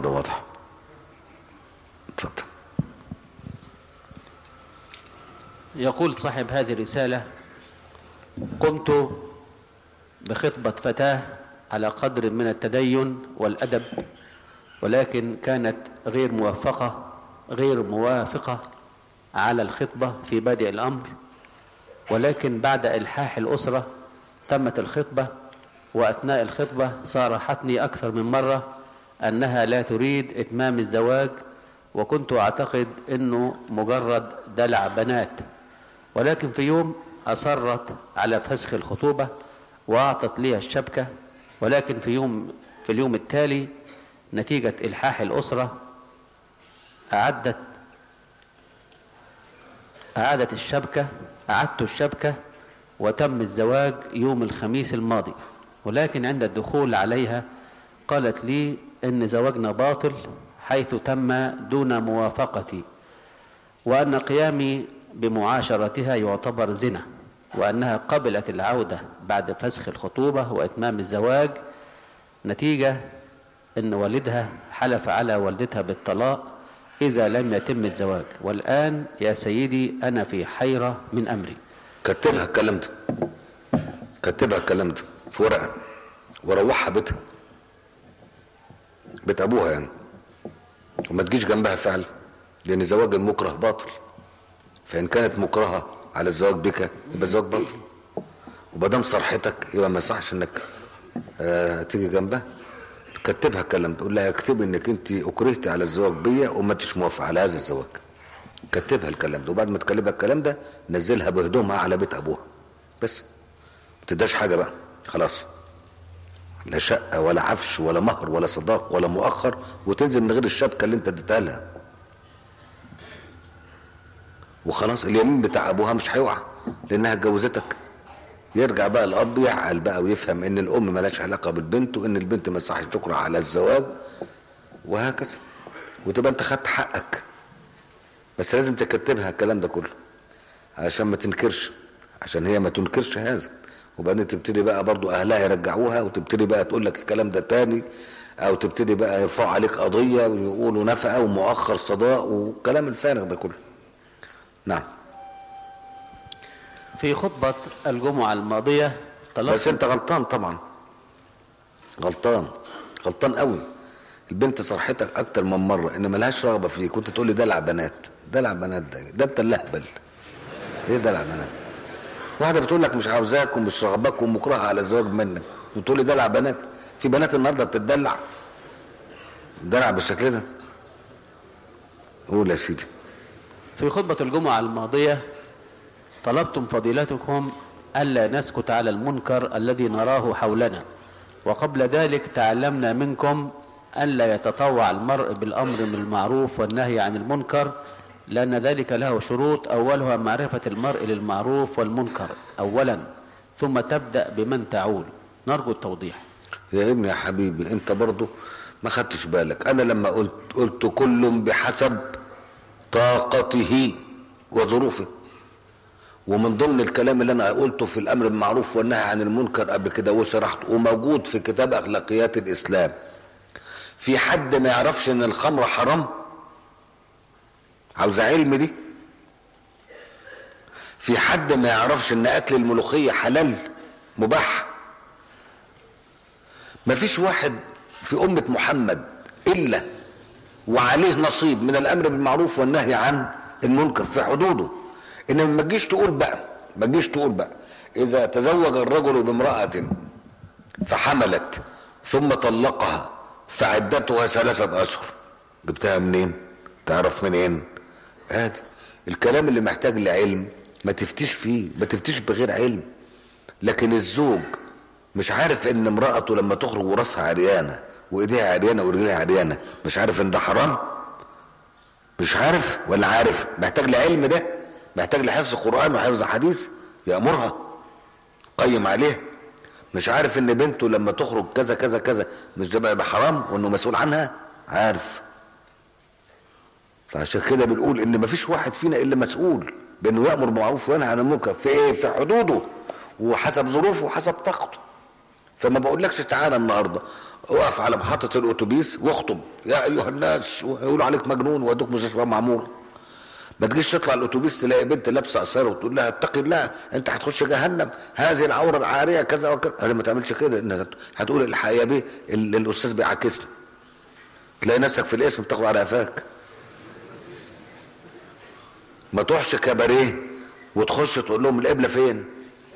ده واضح اتفضل يقول صاحب هذه الرسالة قمت بخطبة فتاة على قدر من التدين والأدب ولكن كانت غير موفقة غير موافقة على الخطبة في بادئ الأمر ولكن بعد إلحاح الأسرة تمت الخطبة وأثناء الخطبة صارحتني أكثر من مرة أنها لا تريد إتمام الزواج وكنت أعتقد أنه مجرد دلع بنات ولكن في يوم أصرت على فسخ الخطوبة وأعطت لي الشبكة ولكن في يوم في اليوم التالي نتيجة إلحاح الأسرة أعدت أعادت الشبكة أعدت الشبكة وتم الزواج يوم الخميس الماضي ولكن عند الدخول عليها قالت لي إن زواجنا باطل حيث تم دون موافقتي وأن قيامي بمعاشرتها يعتبر زنا وأنها قبلت العودة بعد فسخ الخطوبة وإتمام الزواج نتيجة أن والدها حلف على والدتها بالطلاق إذا لم يتم الزواج والآن يا سيدي أنا في حيرة من أمري كتبها الكلام ده كتبها الكلام ده في ورقه وروحها بيتها بيت ابوها يعني وما تجيش جنبها فعلا لان زواج المكره باطل فان كانت مكرهه على الزواج بك يبقى الزواج باطل وما صرحتك يبقى ما يصحش انك آه تيجي جنبها كتبها الكلام ده قول لها اكتبي انك انت اكرهتي على الزواج بيا وما انتش موافقه على هذا الزواج كتبها الكلام ده وبعد ما تكلمها الكلام ده نزلها بهدومها على بيت ابوها بس ما تداش حاجه بقى خلاص لا شقه ولا عفش ولا مهر ولا صداق ولا مؤخر وتنزل من غير الشبكه اللي انت اديتها لها وخلاص اليمين بتاع ابوها مش هيقع لانها اتجوزتك يرجع بقى الاب يعقل بقى ويفهم ان الام ملهاش علاقه بالبنت وان البنت ما تصحش تكره على الزواج وهكذا وتبقى انت خدت حقك بس لازم تكتبها الكلام ده كله عشان ما تنكرش عشان هي ما تنكرش هذا وبعدين تبتدي بقى برضو اهلها يرجعوها وتبتدي بقى تقول لك الكلام ده تاني او تبتدي بقى يرفعوا عليك قضيه ويقولوا نفقه ومؤخر صداق والكلام الفارغ ده كله نعم في خطبة الجمعة الماضية طلبت بس انت غلطان طبعا غلطان غلطان قوي البنت صرحتك اكتر من مره ان ملهاش رغبه فيك كنت تقول لي دلع بنات دلع بنات ده ده انت اللهبل ايه دلع بنات واحده بتقول لك مش عاوزاك ومش رغباك ومكرهه على الزواج منك وتقول لي دلع بنات في بنات النهارده بتدلع دلع بالشكل ده قول يا سيدي في خطبة الجمعة الماضية طلبتم فضيلتكم ألا نسكت على المنكر الذي نراه حولنا وقبل ذلك تعلمنا منكم ألا يتطوع المرء بالأمر بالمعروف والنهي عن المنكر لأن ذلك له شروط أولها معرفة المرء للمعروف والمنكر أولا ثم تبدأ بمن تعول نرجو التوضيح يا ابني يا حبيبي انت برضو ما خدتش بالك انا لما قلت قلت كل بحسب طاقته وظروفه ومن ضمن الكلام اللي انا قلته في الامر بالمعروف والنهي عن المنكر قبل كده وشرحته وموجود في كتاب اخلاقيات الاسلام في حد ما يعرفش ان الخمر حرام عاوز علم دي في حد ما يعرفش ان اكل الملوخيه حلال مباح مفيش واحد في امه محمد الا وعليه نصيب من الامر بالمعروف والنهي عن المنكر في حدوده انما ما تجيش تقول بقى ما تجيش تقول بقى اذا تزوج الرجل بامراه فحملت ثم طلقها فعدتها ثلاثة أشهر جبتها منين؟ تعرف منين؟ ادي الكلام اللي محتاج لعلم ما تفتيش فيه ما تفتيش بغير علم لكن الزوج مش عارف ان امرأته لما تخرج وراسها عريانة وايديها عريانة ورجليها عريانة مش عارف ان ده حرام مش عارف ولا عارف محتاج لعلم ده محتاج لحفظ قرآن وحفظ حديث يأمرها قيم عليه مش عارف ان بنته لما تخرج كذا كذا كذا مش ده بقى حرام وانه مسؤول عنها عارف فعشان كده بنقول ان مفيش واحد فينا الا مسؤول بانه يامر بالمعروف وينهى عن المنكر في ايه في حدوده وحسب ظروفه وحسب طاقته فما بقولكش تعالى النهارده اقف على محطه الاتوبيس واخطب يا ايها الناس ويقولوا عليك مجنون وادوك مستشفى معمور ما تجيش تطلع الاتوبيس تلاقي بنت لابسه قصيره وتقول لها اتقي الله انت هتخش جهنم هذه العوره العاريه كذا وكذا انا ما تعملش كده انت هتقول الحقيقه بيه ال- الاستاذ بيعاكسني تلاقي نفسك في الاسم بتاخد على قفاك ما تروحش كباريه وتخش تقول لهم القبله فين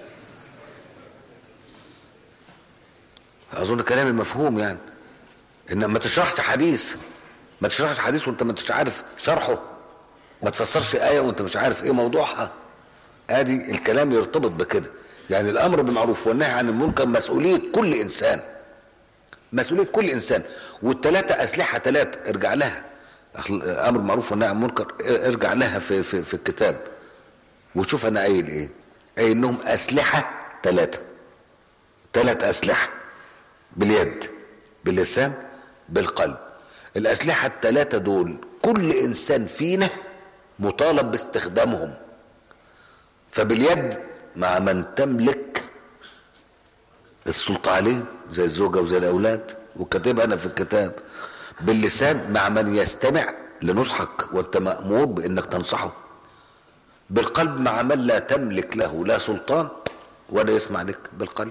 اظن كلامي مفهوم يعني ان ما تشرحش حديث ما تشرحش حديث وانت ما انتش عارف شرحه ما تفسرش آية وانت مش عارف ايه موضوعها ادي الكلام يرتبط بكده يعني الامر بالمعروف والنهي عن المنكر مسؤولية كل انسان مسؤولية كل انسان والتلاتة اسلحة تلاتة ارجع لها امر بالمعروف والنهي عن المنكر ارجع لها في, في, في الكتاب وشوف انا قايل ايه قايل انهم اسلحة تلاتة تلات اسلحة باليد باللسان بالقلب الاسلحة التلاتة دول كل انسان فينا مطالب باستخدامهم فباليد مع من تملك السلطة عليه زي الزوجة وزي الأولاد وكاتبها أنا في الكتاب باللسان مع من يستمع لنصحك وأنت مأمور بأنك تنصحه بالقلب مع من لا تملك له لا سلطان ولا يسمع لك بالقلب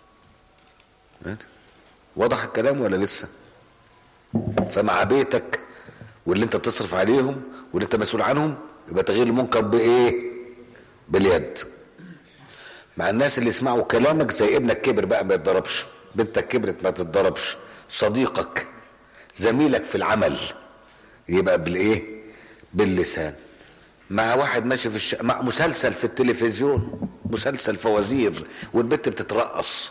وضح الكلام ولا لسه فمع بيتك واللي انت بتصرف عليهم واللي انت مسؤول عنهم يبقى تغيير المنكر بايه باليد مع الناس اللي يسمعوا كلامك زي ابنك كبر بقى ما يتضربش بنتك كبرت ما تتضربش صديقك زميلك في العمل يبقى بالايه باللسان مع واحد ماشي في الش... مع مسلسل في التلفزيون مسلسل فوازير والبنت بتترقص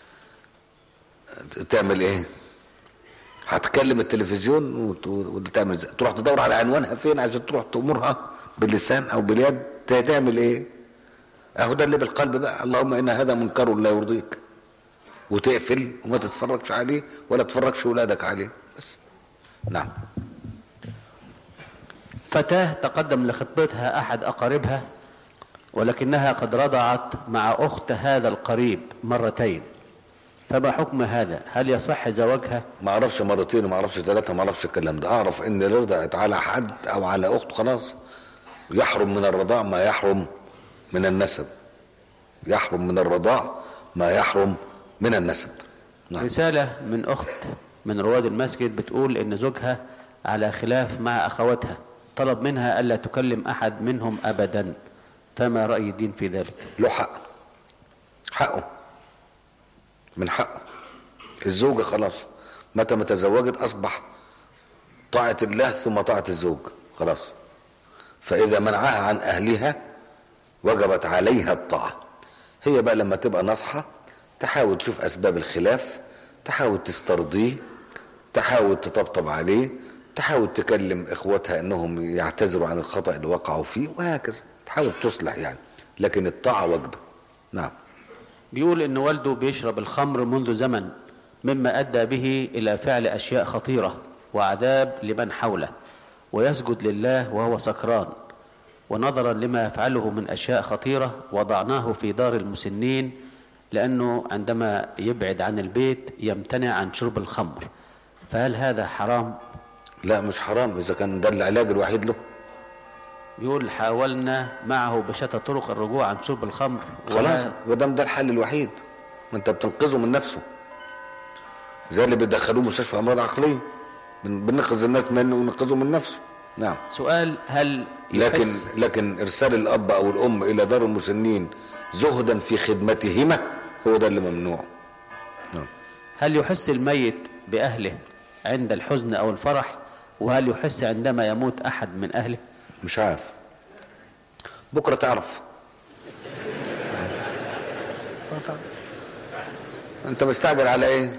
تعمل ايه هتكلم التلفزيون وت- وتعمل ازاي تروح تدور على عنوانها فين عشان تروح تأمرها باللسان او باليد ت- تعمل ايه اهو ده اللي بالقلب بقى اللهم ان هذا منكر لا يرضيك وتقفل وما تتفرجش عليه ولا تفرجش ولادك عليه بس نعم فتاة تقدم لخطبتها أحد أقاربها ولكنها قد رضعت مع أخت هذا القريب مرتين فما حكم هذا هل يصح زواجها ما اعرفش مرتين وما اعرفش ثلاثه ما اعرفش الكلام ده اعرف ان اللي رضعت على حد او على اخت خلاص يحرم من الرضاع ما يحرم من النسب يحرم من الرضاع ما يحرم من النسب نعم رسالة من أخت من رواد المسجد بتقول إن زوجها على خلاف مع أخواتها طلب منها ألا تكلم أحد منهم أبدا فما رأي الدين في ذلك له حق حقه من حقه الزوجة خلاص متى ما تزوجت أصبح طاعة الله ثم طاعة الزوج خلاص فإذا منعها عن أهلها وجبت عليها الطاعة هي بقى لما تبقى ناصحة تحاول تشوف أسباب الخلاف تحاول تسترضيه تحاول تطبطب عليه تحاول تكلم إخواتها إنهم يعتذروا عن الخطأ اللي وقعوا فيه وهكذا تحاول تصلح يعني لكن الطاعة واجبة نعم بيقول إن والده بيشرب الخمر منذ زمن مما أدى به إلى فعل أشياء خطيرة وعذاب لمن حوله ويسجد لله وهو سكران ونظرا لما يفعله من أشياء خطيرة وضعناه في دار المسنين لأنه عندما يبعد عن البيت يمتنع عن شرب الخمر فهل هذا حرام؟ لا مش حرام إذا كان ده العلاج الوحيد له بيقول حاولنا معه بشتى طرق الرجوع عن شرب الخمر خلاص ولا- ما دام ده الحل الوحيد ما انت بتنقذه من نفسه زي اللي بيدخلوه مستشفى امراض عقليه بن- بننقذ الناس منه وننقذه من نفسه نعم سؤال هل لكن يحس لكن ارسال الاب او الام الى دار المسنين زهدا في خدمتهما هو ده اللي ممنوع نعم هل يحس الميت بأهله عند الحزن أو الفرح وهل يحس عندما يموت أحد من أهله مش عارف بكره تعرف انت مستعجل على ايه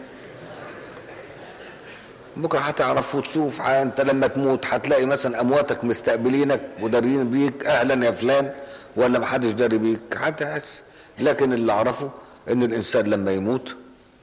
بكره هتعرف وتشوف ح- انت لما تموت هتلاقي مثلا امواتك مستقبلينك ودارين بيك اهلا يا فلان ولا محدش داري بيك هتحس لكن اللي اعرفه ان الانسان لما يموت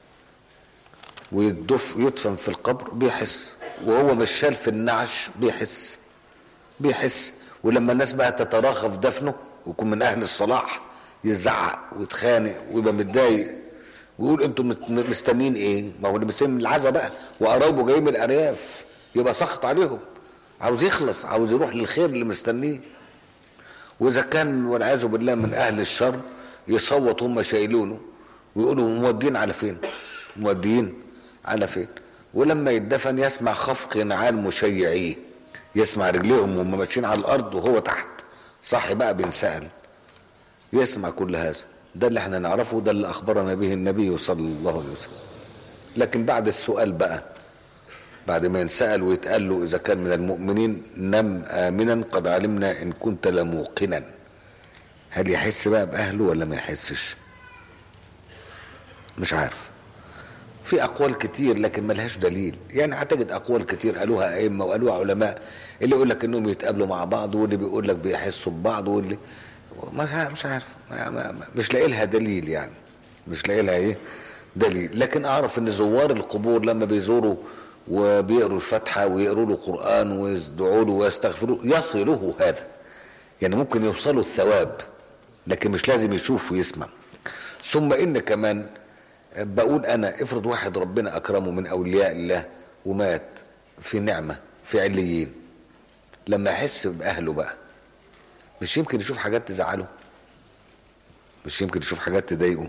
ويدف يدفن في القبر بيحس وهو مش شال في النعش بيحس بيحس ولما الناس بقى تتراخى في دفنه ويكون من اهل الصلاح يزعق ويتخانق ويبقى متضايق ويقول انتوا مت- مستنيين ايه ما هو اللي مستني من العزا بقى وقرايبه جايين من الارياف يبقى سخط عليهم عاوز يخلص عاوز يروح للخير اللي مستنيه واذا كان والعياذ بالله من اهل الشر يصوت هم شايلونه ويقولوا مودين على فين مودين على فين ولما يدفن يسمع خفق نعال مشيعيه يسمع رجليهم وهم ماشيين على الارض وهو تحت صح بقى بينسأل يسمع كل هذا ده اللي احنا نعرفه ده اللي اخبرنا به النبي صلى الله عليه وسلم لكن بعد السؤال بقى بعد ما ينسأل ويتقال له إذا كان من المؤمنين نم آمنا قد علمنا إن كنت لموقنا هل يحس بقى بأهله ولا ما يحسش مش عارف في أقوال كتير لكن ملهاش دليل يعني هتجد أقوال كتير قالوها أئمة وقالوها علماء اللي يقول لك إنهم يتقابلوا مع بعض واللي بيقول لك بيحسوا ببعض واللي ما مش عارف ما ما ما- مش لاقي لها دليل يعني مش لاقي لها ايه دليل لكن اعرف ان زوار القبور لما بيزوروا وبيقروا الفاتحه ويقروا له قران ويدعوا له ويستغفروا يصله هذا يعني ممكن يوصلوا الثواب لكن مش لازم يشوف ويسمع ثم ان كمان بقول انا افرض واحد ربنا اكرمه من اولياء الله ومات في نعمه في عليين لما يحس باهله بقى مش يمكن يشوف حاجات تزعله مش يمكن يشوف حاجات تضايقه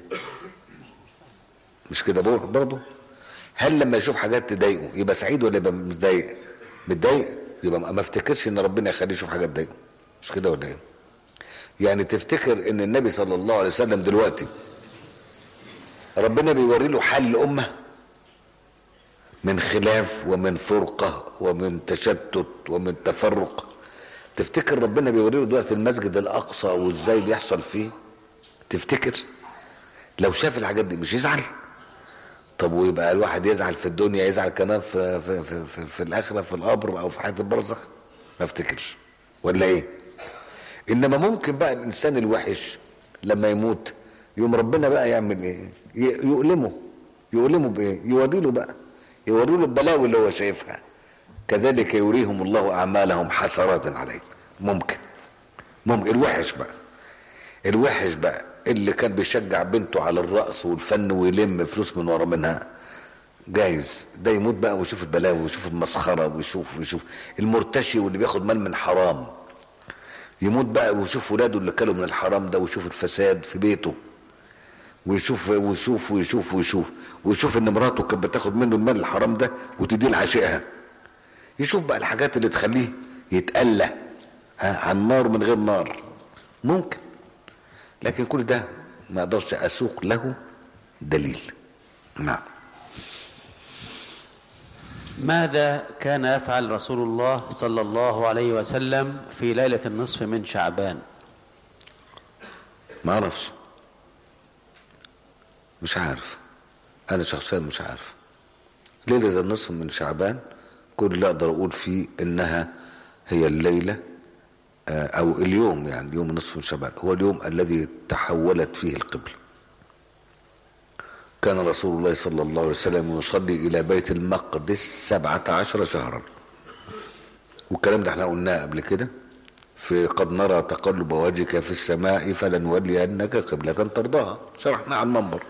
مش كده بقول برضه هل لما يشوف حاجات تضايقه يبقى سعيد ولا يبقى متضايق متضايق يبقى ما ما افتكرش ان ربنا يخليه يشوف حاجات تضايقه مش كده ولا ايه يعني تفتكر ان النبي صلى الله عليه وسلم دلوقتي ربنا بيوري له حال الامه من خلاف ومن فرقه ومن تشتت ومن تفرق تفتكر ربنا بيوري له دلوقتي المسجد الاقصى وازاي بيحصل فيه تفتكر لو شاف الحاجات دي مش يزعل طب ويبقى الواحد يزعل في الدنيا يزعل كمان في في في, في, في الاخره في القبر او في حياه البرزخ ما افتكرش ولا ايه انما ممكن بقى الانسان الوحش لما يموت يوم ربنا بقى يعمل ايه ي- يؤلمه يؤلمه بايه يوري له بقى يوري له البلاوي اللي هو شايفها كذلك يريهم الله اعمالهم حسرات عليه ممكن ممكن الوحش بقى الوحش بقى اللي كان بيشجع بنته على الرقص والفن ويلم فلوس من ورا منها جايز ده يموت بقى ويشوف البلاوي ويشوف المسخره ويشوف ويشوف المرتشي واللي بياخد مال من حرام يموت بقى ويشوف ولاده اللي كلوا من الحرام ده ويشوف الفساد في بيته ويشوف ويشوف ويشوف ويشوف ويشوف ان مراته كانت بتاخد منه المال الحرام ده وتديه لعشيقها يشوف بقى الحاجات اللي تخليه يتألى ها، عن نار من غير نار ممكن لكن كل ده ما اقدرش اسوق له دليل نعم ماذا كان يفعل رسول الله صلى الله عليه وسلم في ليلة النصف من شعبان ما اعرفش مش عارف انا شخصيا مش عارف ليلة النصف من شعبان كل اللي اقدر اقول فيه انها هي الليلة آه، او اليوم يعني يوم النصف من شعبان هو اليوم الذي تحولت فيه القبلة كان رسول الله صلى الله عليه وسلم يصلي الى بيت المقدس سبعة عشر شهرا والكلام ده احنا قلناه قبل كده في قد نرى تقلب وجهك في السماء فلنولينك قبلة ترضاها شرحنا على المنبر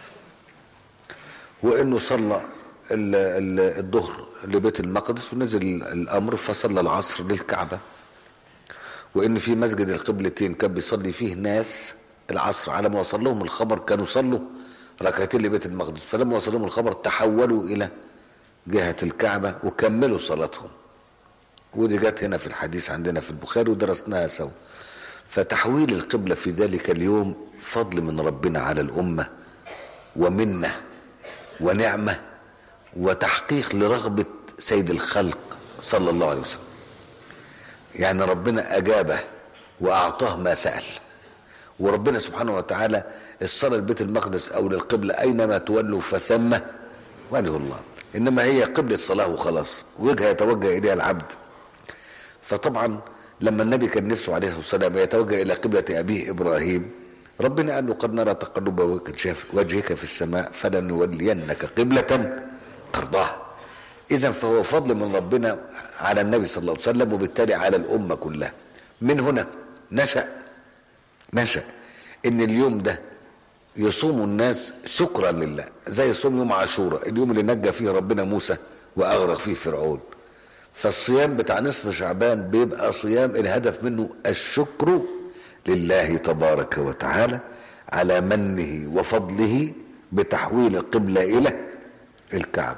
وانه صلى ال- ال- الظهر لبيت المقدس ونزل الامر فصلى العصر للكعبه وان في مسجد القبلتين كان بيصلي فيه ناس العصر على ما وصل لهم الخبر كانوا صلوا ركعتين لبيت المقدس فلما وصل لهم الخبر تحولوا الى جهه الكعبه وكملوا صلاتهم ودي جت هنا في الحديث عندنا في البخاري ودرسناها سوا فتحويل القبلة في ذلك اليوم فضل من ربنا على الأمة ومنة ونعمة وتحقيق لرغبة سيد الخلق صلى الله عليه وسلم يعني ربنا أجابه وأعطاه ما سأل وربنا سبحانه وتعالى الصلاة لبيت المقدس أو للقبلة أينما تولوا فثم وجه الله إنما هي قبلة صلاة وخلاص وجهة يتوجه إليها العبد فطبعا لما النبي كان نفسه عليه الصلاه والسلام يتوجه الى قبله ابيه ابراهيم ربنا قال له قد نرى تقلب وجهك- وجهك في السماء فلنولينك قبله ترضاها اذا فهو فضل من ربنا على النبي صلى الله عليه وسلم وبالتالي على الامه كلها من هنا نشا نشا ان اليوم ده يصوموا الناس شكرا لله زي صوم يوم عاشوراء اليوم اللي نجى فيه ربنا موسى واغرق فيه فرعون فالصيام بتاع نصف شعبان بيبقى صيام الهدف منه الشكر لله تبارك وتعالى على منه وفضله بتحويل القبلة إلى الكعبة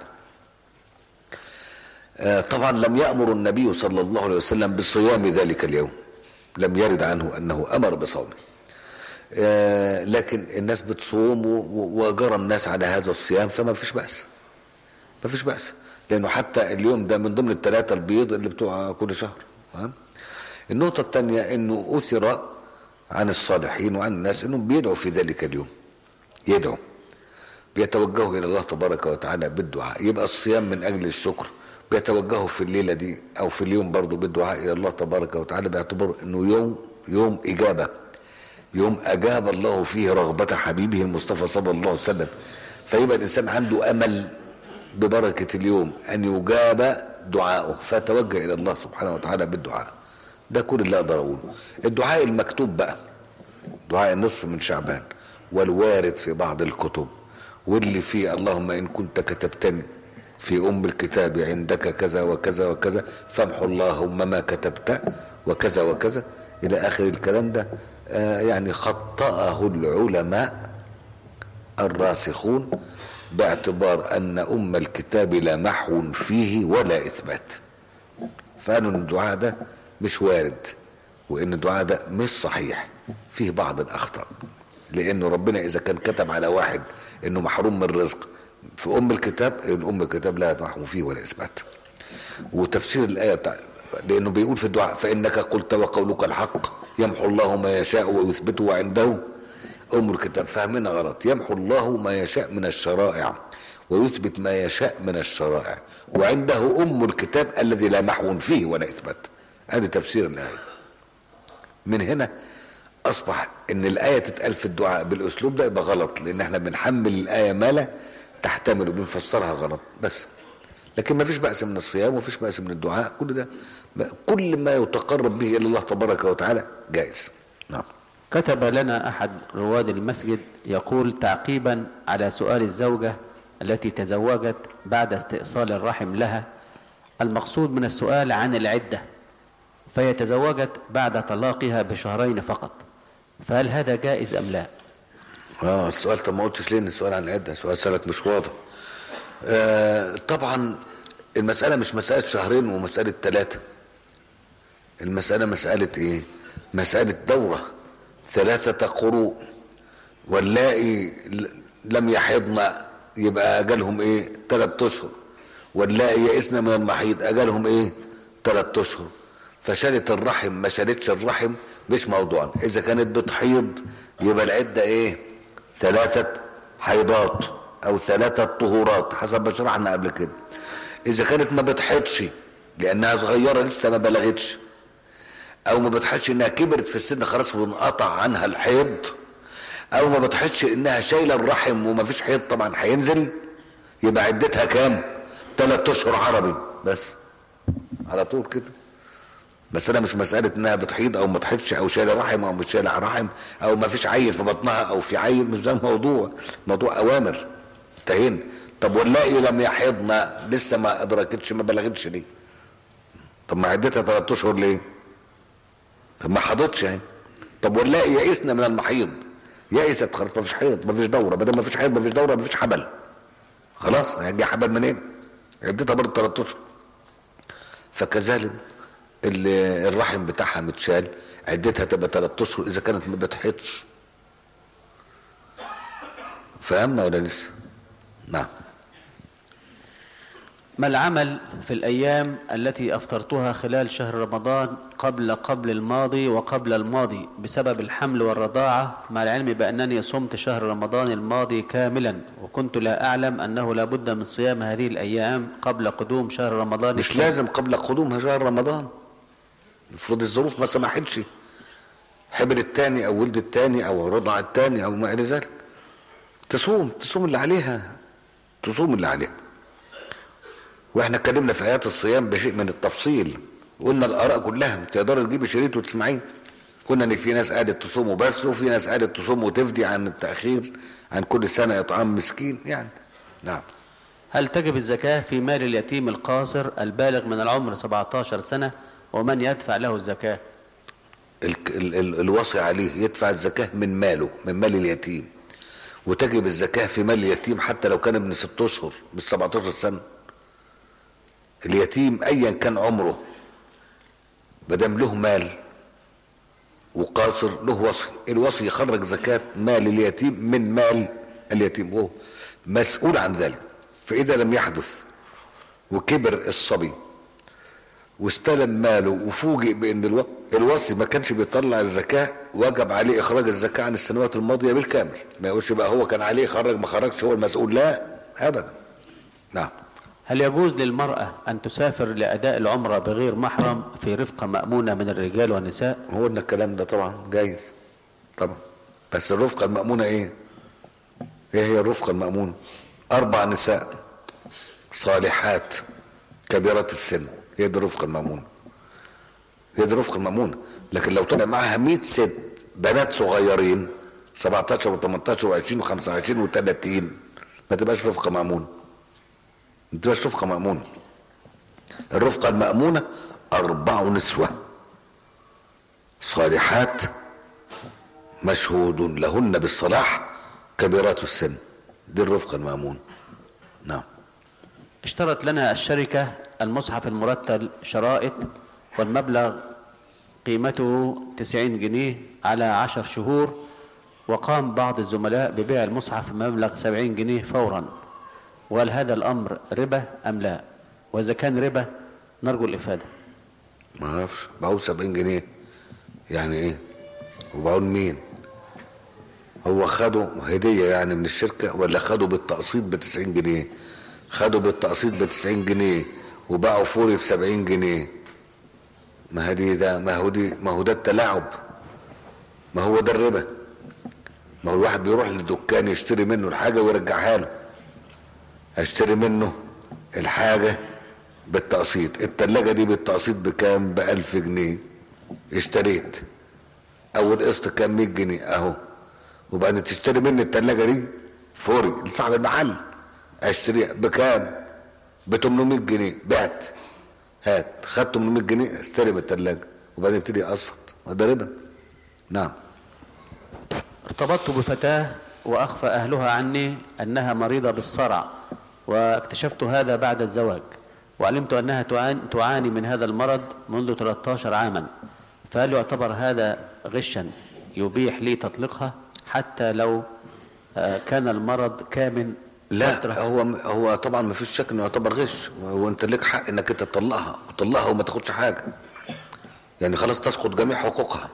آه، طبعا لم يأمر النبي صلى الله عليه وسلم بصيام ذلك اليوم لم يرد عنه أنه أمر بصومه آه، لكن الناس بتصوم و- و- وجرى الناس على هذا الصيام فما فيش بأس ما فيش بأس لأنه حتى اليوم ده من ضمن الثلاثة البيض اللي بتوع كل شهر فاهم؟ النقطة الثانية أنه أثر عن الصالحين وعن الناس أنهم بيدعوا في ذلك اليوم يدعوا بيتوجهوا إلى الله تبارك وتعالى بالدعاء يبقى الصيام من أجل الشكر بيتوجهوا في الليلة دي أو في اليوم برضو بالدعاء إلى الله تبارك وتعالى باعتبار أنه يوم يوم إجابة يوم أجاب الله فيه رغبة حبيبه المصطفى صلى الله عليه وسلم فيبقى الإنسان عنده أمل ببركة اليوم أن يجاب دعاؤه فتوجه إلى الله سبحانه وتعالى بالدعاء ده كل اللي أقدر أقوله الدعاء المكتوب بقى دعاء النصف من شعبان والوارد في بعض الكتب واللي فيه اللهم إن كنت كتبتني في أم الكتاب عندك كذا وكذا وكذا فامحو اللهم ما كتبت وكذا وكذا إلى آخر الكلام ده آه يعني خطأه العلماء الراسخون باعتبار أن أم الكتاب لا محو فيه ولا إثبات فقالوا ان الدعاء ده مش وارد وان الدعاء ده مش صحيح فيه بعض الاخطاء لانه ربنا اذا كان كتب على واحد انه محروم من الرزق في ام الكتاب الام الكتاب لا محو فيه ولا اثبات وتفسير الايه بتاع لانه بيقول في الدعاء فانك قلت وقولك الحق يمحو الله ما يشاء ويثبته وعنده ام الكتاب فاهمنا غلط يمحو الله ما يشاء من الشرائع ويثبت ما يشاء من الشرائع وعنده ام الكتاب الذي لا محو فيه ولا اثبات هذا تفسير الايه من هنا اصبح ان الايه تتقال في الدعاء بالاسلوب ده يبقى غلط لان احنا بنحمل الايه ما لا تحتمل وبنفسرها غلط بس لكن ما فيش بأس من الصيام وما فيش بأس من الدعاء كل ده كل ما يتقرب به الى الله تبارك وتعالى جائز نعم كتب لنا أحد رواد المسجد يقول تعقيبا على سؤال الزوجة التي تزوجت بعد استئصال الرحم لها المقصود من السؤال عن العدة فهي تزوجت بعد طلاقها بشهرين فقط فهل هذا جائز أم لا اه السؤال طب ما قلتش ليه ان السؤال عن العده سؤال سألك مش واضح آه طبعا المسألة مش مسألة شهرين ومسألة ثلاثة المسألة مسألة ايه مسألة دورة ثلاثة قروء واللائي ل- لم يحضن يبقى أجلهم ايه ثلاث أشهر واللائي يئسن من المحيض أجلهم ايه ثلاث أشهر فشالت الرحم ما شالتش الرحم مش موضوعا إذا كانت بتحيض يبقى العدة ايه ثلاثة حيضات أو ثلاثة طهورات حسب ما شرحنا قبل كده إذا كانت ما بتحيضش لأنها صغيرة لسه ما بلغتش او ما بتحسش انها كبرت في السن خلاص وانقطع عنها الحيض او ما بتحسش انها شايله الرحم وما فيش حيض طبعا هينزل يبقى عدتها كام ثلاث اشهر عربي بس على طول كده بس انا مش مساله انها بتحيض او ما تحيضش او شايله رحم او مش شايله رحم او ما فيش عيل في بطنها او في عيل مش ده الموضوع موضوع اوامر انتهينا طب واللائي لم يحضن لسه ما ادركتش ما بلغتش ليه طب ما عدتها ثلاث اشهر ليه طب ما حضتش يعني طب والله يئسنا من المحيض يئست خلاص ما فيش حيض ما فيش دوره ما دام ما فيش حيض ما فيش دوره ما فيش حبل خلاص هيجي حبل منين؟ عدتها برضه ثلاث اشهر فكذلك اللي الرحم بتاعها متشال عدتها تبقى ثلاث اشهر اذا كانت ما بتحيضش فهمنا ولا لسه؟ نعم ما العمل في الأيام التي أفطرتها خلال شهر رمضان قبل قبل الماضي وقبل الماضي بسبب الحمل والرضاعة مع العلم بأنني صمت شهر رمضان الماضي كاملا وكنت لا أعلم أنه لا بد من صيام هذه الأيام قبل قدوم شهر رمضان مش الكامل. لازم قبل قدوم شهر رمضان المفروض الظروف ما سمحتش حبل التاني او ولد التاني او رضع التاني او ما الى ذلك تصوم تصوم اللي عليها تصوم اللي عليها واحنا اتكلمنا في ايات الصيام بشيء من التفصيل وقلنا الاراء كلها تقدر تجيب شريط وتسمعين كنا ان في ناس قادت تصوم بس وفي ناس قادت تصوم وتفدي عن التاخير عن كل سنه اطعام مسكين يعني نعم هل تجب الزكاة في مال اليتيم القاصر البالغ من العمر 17 سنة ومن يدفع له الزكاة ال ال ال الوصي عليه يدفع الزكاه من ماله من مال اليتيم وتجب الزكاه في مال اليتيم حتى لو كان ابن ست اشهر مش 17 سنه اليتيم ايا كان عمره ما دام له مال وقاصر له وصي الوصي يخرج زكاة مال اليتيم من مال اليتيم وهو مسؤول عن ذلك فإذا لم يحدث وكبر الصبي واستلم ماله وفوجئ بأن الو... الوصي ما كانش بيطلع الزكاة وجب عليه إخراج الزكاة عن السنوات الماضية بالكامل ما يقولش بقى هو كان عليه خرج ما خرجش هو المسؤول لا أبدا نعم هل يجوز للمرأة أن تسافر لأداء العمرة بغير محرم في رفقة مأمونة من الرجال والنساء هو ان الكلام ده طبعا جايز طبعا بس الرفقة المأمونة ايه ايه هي الرفقة المأمونة اربع نساء صالحات كبيرات السن هي دي الرفقة المأمونة هي دي الرفقة المأمونة لكن لو طلع معاها 100 ست بنات صغيرين 17 و18 و20 و25 و30 ما تبقاش رفقة مأمونة ما تبقاش رفقة مأمونة الرفقة المأمونة أربع نسوة صالحات مشهود لهن بالصلاح كبيرات السن دي الرفقة المأمون نعم اشترت لنا الشركة المصحف المرتل شرائط والمبلغ قيمته 90 جنيه على عشر شهور وقام بعض الزملاء ببيع المصحف بمبلغ 70 جنيه فورا وهل هذا الأمر ربا أم لا وإذا كان ربا نرجو الإفادة ما اعرفش باعوا 70 جنيه يعني ايه وباعوا لمين هو خدوا هدية يعني من الشركة ولا خدوا بالتقسيط ب 90 جنيه خدوا بالتقسيط ب 90 جنيه وباعوا فوري ب 70 جنيه ما هدي ده ما هو دي ما هو ده التلاعب ما هو ده الربا ما هو الواحد بيروح للدكان يشتري منه الحاجة ويرجعها له اشتري منه الحاجة بالتقسيط التلاجة دي بالتقسيط بكام بألف جنيه اشتريت اول قسط كام 100 جنيه اهو وبعدين تشتري مني التلاجة دي فوري لصاحب المحل اشتريها بكام ب 800 جنيه بعت هات خد 800 جنيه استلم التلاجة وبعدين ابتدي يقسط ده ربا نعم ارتبطت بفتاة وأخفى أهلها عني أنها مريضة بالصرع واكتشفت هذا بعد الزواج وعلمت أنها تعان- تعاني من هذا المرض منذ 13 عاما فهل يعتبر هذا غشا يبيح لي تطليقها حتى لو آه، كان المرض كامن لا فترة؟ هو هو طبعا ما فيش شك انه يعتبر غش وانت لك حق انك انت تطلقها وتطلقها وما تاخدش حاجه يعني خلاص تسقط جميع حقوقها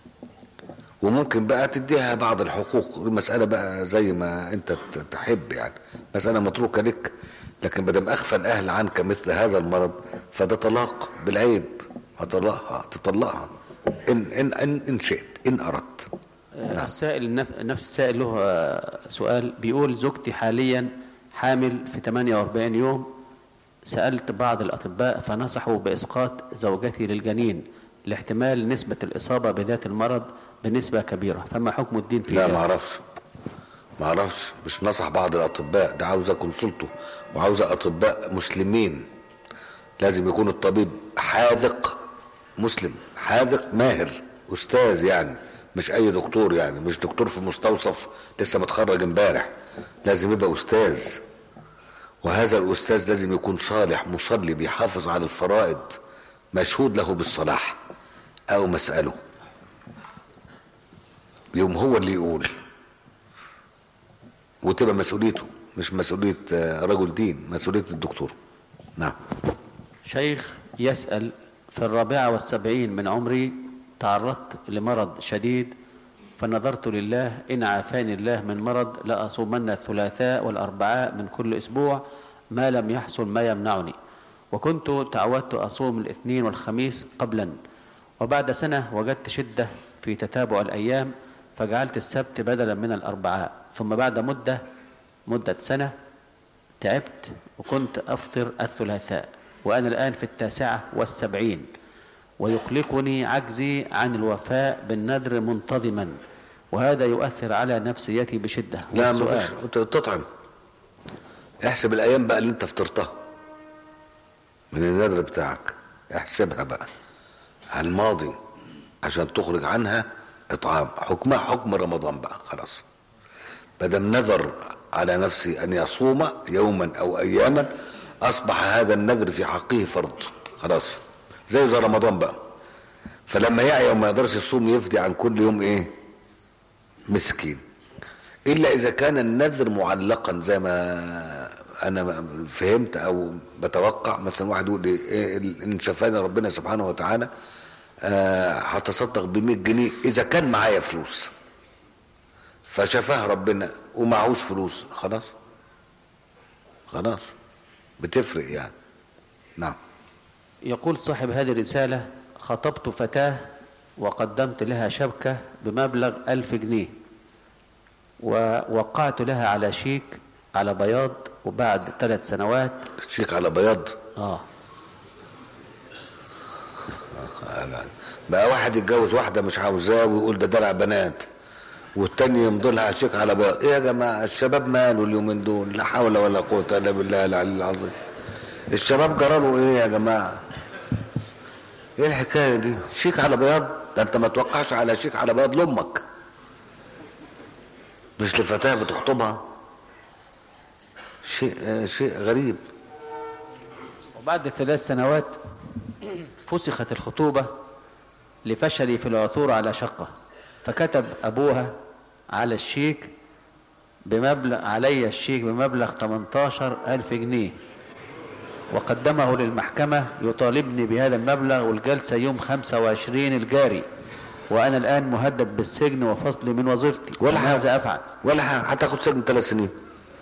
وممكن بقى تديها بعض الحقوق المسألة بقى زي ما انت ت- تحب يعني مسألة متروكة لك لكن بدم اخفى الاهل عنك مثل هذا المرض فده طلاق بالعيب هطلقها تطلقها ان ان ان, إن شئت ان اردت آه، السائل نف- نفس السائل له آه، سؤال بيقول زوجتي حاليا حامل في 48 يوم سألت بعض الأطباء فنصحوا بإسقاط زوجتي للجنين لاحتمال نسبة الإصابة بذات المرض بنسبة كبيرة فما حكم الدين في لا ذلك؟ ما اعرفش ما اعرفش مش نصح بعض الاطباء ده عاوزه كونسلته وعاوزه اطباء مسلمين لازم يكون الطبيب حاذق مسلم حاذق ماهر استاذ يعني مش اي دكتور يعني مش دكتور في مستوصف لسه متخرج امبارح لازم يبقى استاذ وهذا الاستاذ لازم يكون صالح مصلي بيحافظ على الفرائض مشهود له بالصلاح او مساله يوم هو اللي يقول وتبقى مسؤوليته مش مسؤولية آه، رجل دين مسؤولية الدكتور نعم شيخ يسأل في الرابعة والسبعين من عمري تعرضت لمرض شديد فنظرت لله إن عافاني الله من مرض لأصومن الثلاثاء والأربعاء من كل أسبوع ما لم يحصل ما يمنعني وكنت تعودت أصوم الاثنين والخميس قبلا وبعد سنة وجدت شدة في تتابع الأيام فجعلت السبت بدلا من الأربعاء ثم بعد مدة مدة سنة تعبت وكنت أفطر الثلاثاء وأنا الآن في التاسعة والسبعين ويقلقني عجزي عن الوفاء بالنذر منتظما وهذا يؤثر على نفسيتي بشدة لا والسؤال مفيش انت تطعم احسب الايام بقى اللي انت فطرتها من النذر بتاعك احسبها بقى على الماضي عشان تخرج عنها اطعام حكمها حكم رمضان بقى خلاص بدم نذر على نفسي ان يصوم يوما او اياما اصبح هذا النذر في حقه فرض خلاص زي زي رمضان بقى فلما يعي وما يقدرش يصوم يفدي عن كل يوم ايه مسكين الا اذا كان النذر معلقا زي ما انا فهمت او بتوقع مثلا واحد يقول لي إيه ان شفاني ربنا سبحانه وتعالى آه، هتصدق ب 100 جنيه اذا كان معايا فلوس فشفاه ربنا ومعهوش فلوس خلاص خلاص بتفرق يعني نعم يقول صاحب هذه الرسالة خطبت فتاة وقدمت لها شبكة بمبلغ ألف جنيه ووقعت لها على شيك على بياض وبعد ثلاث سنوات شيك على بياض آه بقى واحد يتجوز واحدة مش عاوزاه ويقول ده دلع بنات والتاني يمضي لها شيك على بياض ايه يا جماعة الشباب ماله اليومين دول لا حول ولا قوة الا بالله العلي العظيم الشباب جراله ايه يا جماعة ايه الحكاية دي شيك على بياض ده انت ما توقعش على شيك على بياض لامك مش لفتاة بتخطبها شيء آه شيء غريب وبعد ثلاث سنوات فسخت الخطوبة لفشلي في العثور على شقة فكتب أبوها على الشيك بمبلغ علي الشيك بمبلغ 18 ألف جنيه وقدمه للمحكمة يطالبني بهذا المبلغ والجلسة يوم 25 الجاري وأنا الآن مهدد بالسجن وفصلي من وظيفتي ولا حاجة. ماذا أفعل ولا ح- هتاخد سجن ثلاث سنين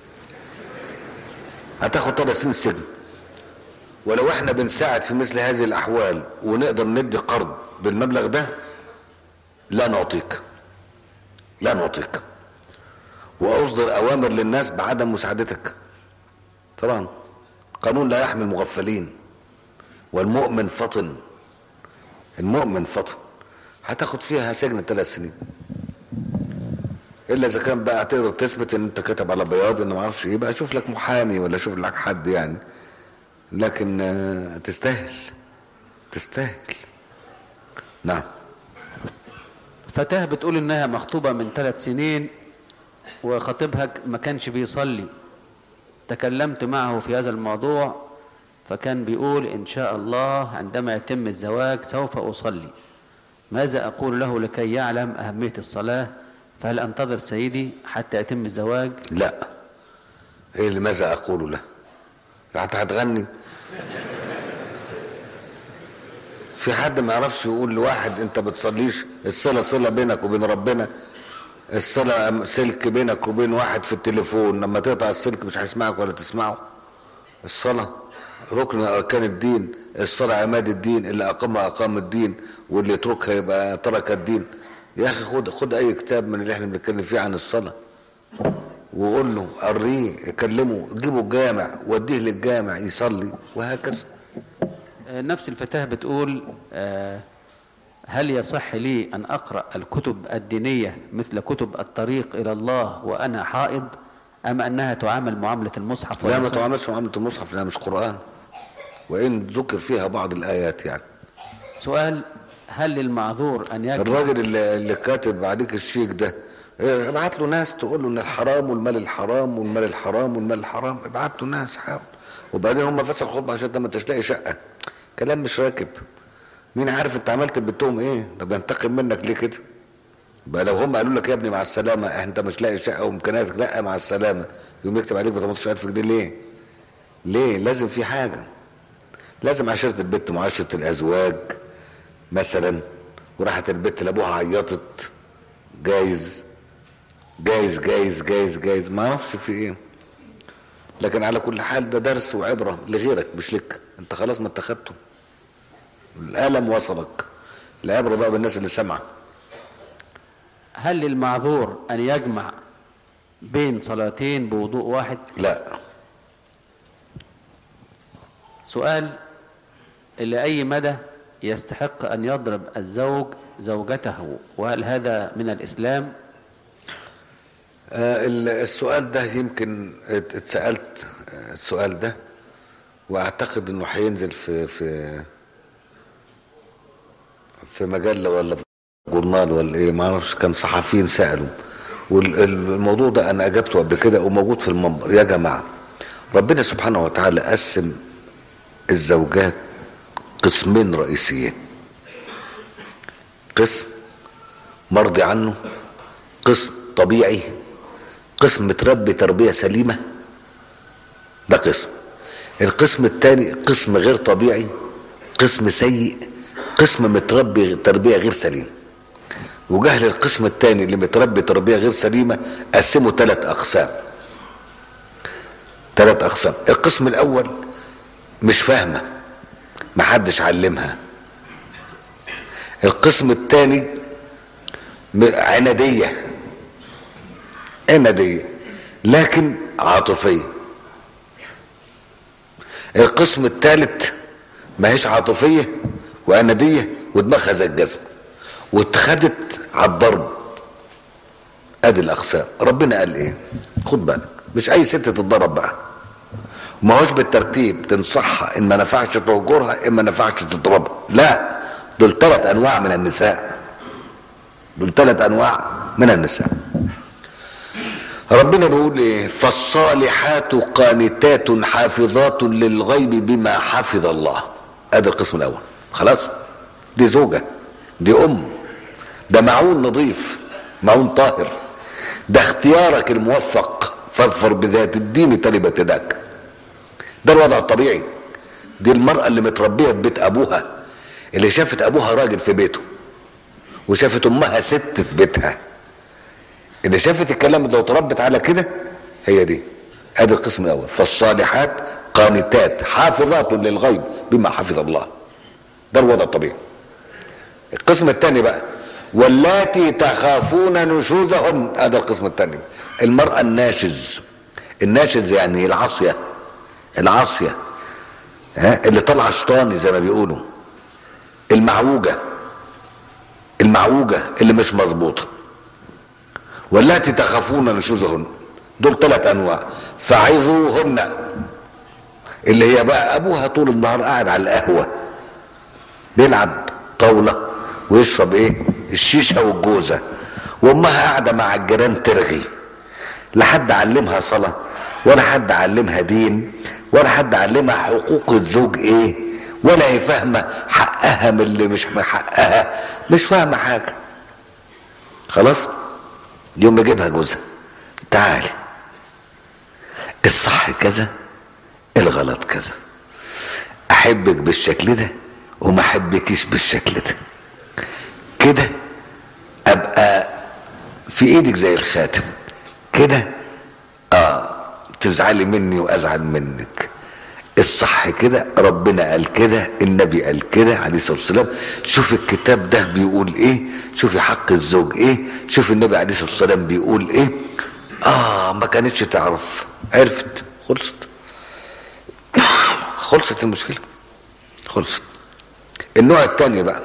هتاخد ثلاث سنين سجن ولو احنا بنساعد في مثل هذه الاحوال ونقدر ندي قرض بالمبلغ ده لا نعطيك لا نعطيك واصدر اوامر للناس بعدم مساعدتك طبعا قانون لا يحمي المغفلين والمؤمن فطن المؤمن فطن هتاخد فيها سجن ثلاث سنين الا اذا كان بقى تقدر تثبت ان انت كاتب على بياض ان ما اعرفش ايه بقى شوف لك محامي ولا شوف لك حد يعني لكن آه، تستاهل تستاهل نعم فتاة بتقول إنها مخطوبة من ثلاث سنين وخطيبها ك- ما كانش بيصلي تكلمت معه في هذا الموضوع فكان بيقول إن شاء الله عندما يتم الزواج سوف أصلي ماذا أقول له لكي يعلم أهمية الصلاة فهل أنتظر سيدي حتى يتم الزواج لا ايه اللي ماذا اقول له حتى هتغني في حد ما يعرفش يقول لواحد انت بتصليش الصله صله بينك وبين ربنا الصله سلك بينك وبين واحد في التليفون لما تقطع السلك مش هيسمعك ولا تسمعه الصلاه ركن من اركان الدين الصلاه عماد الدين اللي اقامها اقام الدين واللي يتركها يبقى ترك الدين يا اخي خد خد اي كتاب من اللي احنا بنتكلم فيه عن الصلاه وقول له قريه كلمه جيبه الجامع وديه للجامع يصلي وهكذا آه، نفس الفتاة بتقول آه، هل يصح لي أن أقرأ الكتب الدينية مثل كتب الطريق إلى الله وأنا حائض أم أنها تعامل معاملة المصحف لا ما والمصحف؟ تعاملش معامله المصحف لانها مش قران وان ذكر فيها بعض الايات يعني سؤال هل للمعذور أن يجمع الراجل اللي, اللي كاتب عليك الشيك ده إيه، ابعت له ناس تقول له ان الحرام والمال الحرام والمال الحرام والمال الحرام ابعت له ناس حاول وبعدين هم فسخوا خطبه عشان انت ما انتش لاقي شقه كلام مش راكب مين عارف انت عملت بتهم ايه ده بينتقم منك ليه كده بقى لو هم قالوا لك يا ابني مع السلامه انت مش لاقي شقه وامكانياتك لا مع السلامه يقوم يكتب عليك ب 18000 جنيه ليه؟ ليه؟ لازم في حاجه لازم عشره البت معاشره الازواج مثلا وراحت البت لابوها عيطت جايز جايز جايز جايز جايز ما اعرفش في ايه لكن على كل حال ده درس وعبره لغيرك مش لك انت خلاص ما اتخذته الالم وصلك العبره بقى بالناس اللي سمع هل للمعذور أن يجمع بين صلاتين بوضوء واحد لا سؤال إلى أي مدى يستحق أن يضرب الزوج زوجته وهل هذا من الإسلام آه، ال- السؤال ده يمكن ات- اتسألت آه، السؤال ده واعتقد انه هينزل في في في مجلة ولا في جورنال ولا ايه ما اعرفش كان صحفيين سألوا والموضوع ده انا اجبته قبل كده وموجود في المنبر يا جماعة ربنا سبحانه وتعالى قسم الزوجات قسمين رئيسيين قسم مرضي عنه قسم طبيعي قسم متربي تربية سليمة ده قسم القسم الثاني قسم غير طبيعي قسم سيء قسم متربي تربية غير سليمة وجهل القسم الثاني اللي متربي تربية غير سليمة قسمه ثلاث أقسام ثلاث أقسام القسم الأول مش فاهمة محدش علمها القسم الثاني م- عنادية عنادية لكن عاطفية القسم الثالث ما هيش عاطفية وعنادية ودماغها زي الجزم واتخذت على الضرب ادي الاقسام ربنا قال ايه خد بالك مش اي ست تتضرب بقى ما هوش بالترتيب تنصحها ان ما نفعش تهجرها ان ما نفعش تضربها لا دول ثلاث انواع من النساء دول ثلاث انواع من النساء ربنا بيقول ايه فالصالحات قانتات حافظات للغيب بما حفظ الله ادي القسم الاول خلاص دي زوجة دي ام ده معون نظيف معون طاهر ده اختيارك الموفق فاظفر بذات الدين تلبت يداك ده الوضع الطبيعي دي المرأة اللي متربية في بيت ابوها اللي شافت ابوها راجل في بيته وشافت امها ست في بيتها اللي شافت الكلام ده وتربت على كده هي دي ادي القسم الاول فالصالحات قانتات حافظات للغيب بما حفظ الله ده الوضع الطبيعي القسم الثاني بقى واللاتي تخافون نشوزهن هذا القسم الثاني المرأة الناشز الناشز يعني العاصية العاصية ها اللي طالعة شيطاني زي ما بيقولوا المعوجة المعوجة اللي مش مظبوطة واللاتي تخافون نشوزهن دول ثلاث انواع فعظوهن اللي هي بقى ابوها طول النهار قاعد على القهوه بيلعب طاوله ويشرب ايه الشيشه والجوزه وامها قاعده مع الجيران ترغي لا حد علمها صلاه ولا حد علمها دين ولا حد علمها حقوق الزوج ايه ولا هي فاهمه حقها من اللي مش من حقها مش فاهمه حاجه خلاص يوم يجيبها جوزها تعالي الصح كذا الغلط كذا احبك بالشكل ده وما احبكيش بالشكل ده كده ابقى في ايدك زي الخاتم كده اه تزعلي مني وازعل منك الصح كده ربنا قال كده النبي قال كده عليه الصلاه والسلام شوف الكتاب ده بيقول ايه شوفي حق الزوج ايه شوف النبي عليه الصلاه والسلام بيقول ايه اه ما كانتش تعرف عرفت خلصت خلصت المشكله خلصت النوع الثاني بقى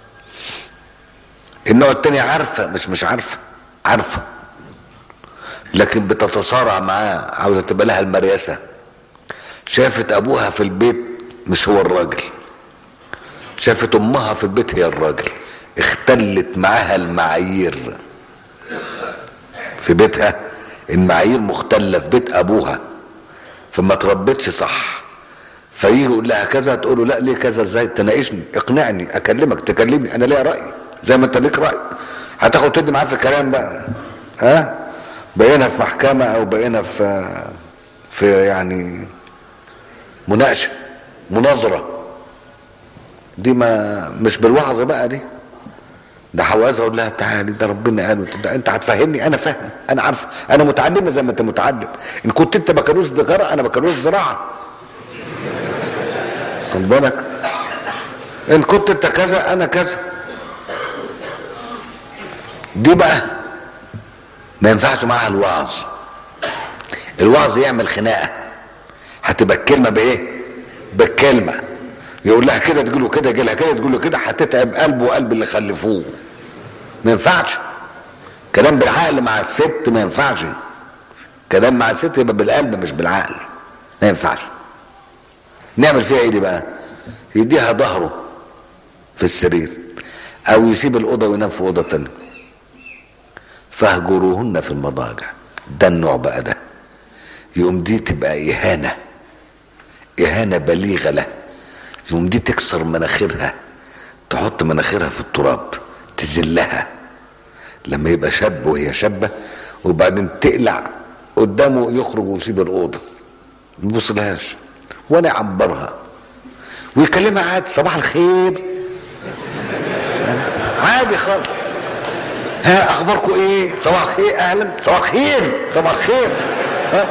النوع الثاني عارفه مش مش عارفه عارفه لكن بتتصارع معاه عاوزه تبقى لها المريسه شافت ابوها في البيت مش هو الراجل شافت امها في البيت هي الراجل اختلت معاها المعايير في بيتها المعايير مختلة في بيت ابوها فما تربتش صح فيجي يقول لها كذا تقول له لا ليه كذا ازاي تناقشني اقنعني اكلمك تكلمني انا ليا راي زي ما انت ليك راي هتاخد تدي معاه في الكلام بقى ها بقينا في محكمه او بقينا في في يعني مناقشه مناظره دي ما مش بالوعظ بقى دي ده حواز اقول لها تعالي ده ربنا قال وت- ده انت هتفهمني انا فاهم انا عارف انا متعلمه زي ما انت متعلم ان كنت انت بكالوريوس تجاره انا بكالوريوس زراعه خد بالك ان كنت انت كذا انا كذا دي بقى ما ينفعش معاها الوعظ الوعظ يعمل خناقه هتبقى الكلمه بايه بالكلمه يقول لها كده تقول له كده يجي لها كده تقول له كده هتتعب قلبه وقلب اللي خلفوه ما ينفعش كلام بالعقل مع الست ما ينفعش كلام مع الست يبقى بالقلب مش بالعقل ما ينفعش نعمل فيها ايه دي بقى يديها ظهره في السرير او يسيب الاوضه وينام في اوضه تانية فاهجروهن في المضاجع ده النوع بقى ده يقوم دي تبقى اهانه اهانه بليغه له يقوم دي تكسر مناخيرها تحط مناخيرها في التراب تذلها لما يبقى شاب وهي شابه وبعدين تقلع قدامه يخرج ويسيب الاوضه ما يبصلهاش ولا يعبرها ويكلمها عادي صباح الخير عادي خالص ها اخباركم ايه صباح الخير اهلا صباح الخير صباح الخير ها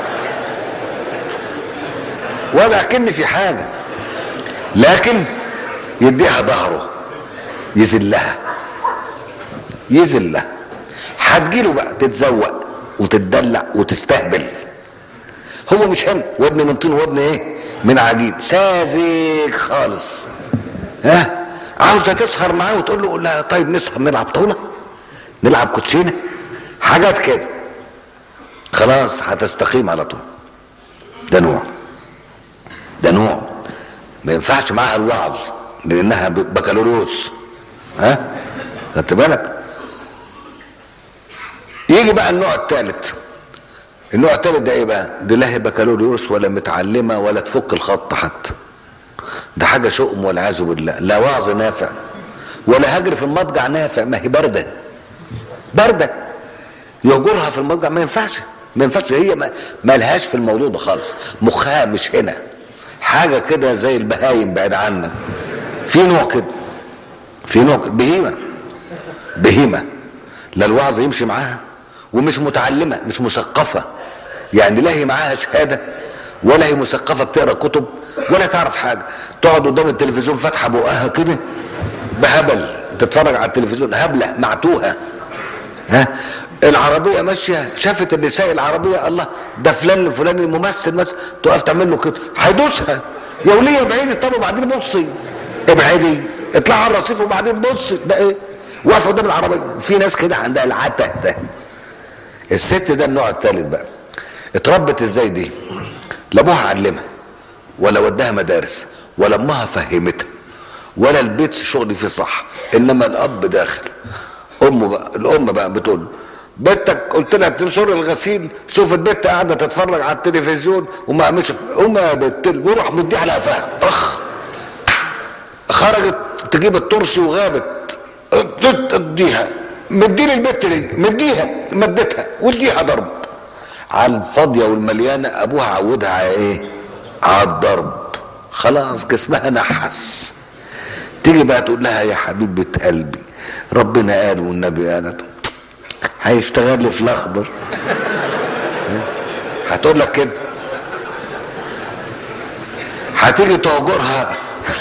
ولا كن في حاجه لكن يديها ظهره يذلها يذلها هتجيله بقى تتزوق وتتدلع وتستهبل هو مش هم ودن من طين ودن ايه من عجيب ساذج خالص ها عاوزه تسهر معاه وتقول له قول لها طيب نسهر نلعب طاوله نلعب كوتشينه حاجات كده خلاص هتستقيم على طول ده نوع ده نوع ما ينفعش معاها الوعظ لانها بكالوريوس ها خدت بالك يجي بقى النوع الثالث النوع الثالث ده ايه بقى دي لا هي بكالوريوس ولا متعلمه ولا تفك الخط حتى ده حاجه شؤم والعياذ بالله لا وعظ نافع ولا هجر في المضجع نافع ما هي بارده بارده يهجرها في المضجع ما ينفعش ما ينفعش هي ما, ما لهاش في الموضوع ده خالص مخها مش هنا حاجه كده زي البهايم بعيد عنك في نوع كده في نوع كده. بهيمه بهيمه لا الوعظ يمشي معاها ومش متعلمه مش مثقفه يعني لا هي معاها شهاده ولا هي مثقفه بتقرا كتب ولا تعرف حاجه تقعد قدام التلفزيون فاتحه بقها كده بهبل تتفرج على التلفزيون هبله معتوهه ها العربيه ماشيه شافت النساء العربيه الله ده فلان الفلاني ممثل مثلا تقف تعمل له كده هيدوسها يا وليه ابعدي طب وبعدين بصي ابعدي اطلعي على الرصيف وبعدين بصي ده ايه واقفه قدام العربيه في ناس كده عندها العته ده الست ده النوع الثالث بقى اتربت ازاي دي لا ابوها علمها ولا وداها مدارس ولا امها فهمتها ولا البيت الشغل فيه صح انما الاب داخل امه بقى الام بقى بتقول له بنتك قلت لها تنشر الغسيل شوف البنت قاعده تتفرج على التلفزيون وما قامتش قوم يا بنت وروح مديها على قفاها طخ خرجت تجيب الترسي وغابت اديها مدي لي البت دي مديها مدتها واديها ضرب على الفاضيه والمليانه ابوها عودها على ايه؟ على الضرب خلاص جسمها نحس تيجي بقى تقول لها يا حبيبه قلبي ربنا قال والنبي قال هيشتغل لي في الاخضر هتقول لك كده هتيجي تهجرها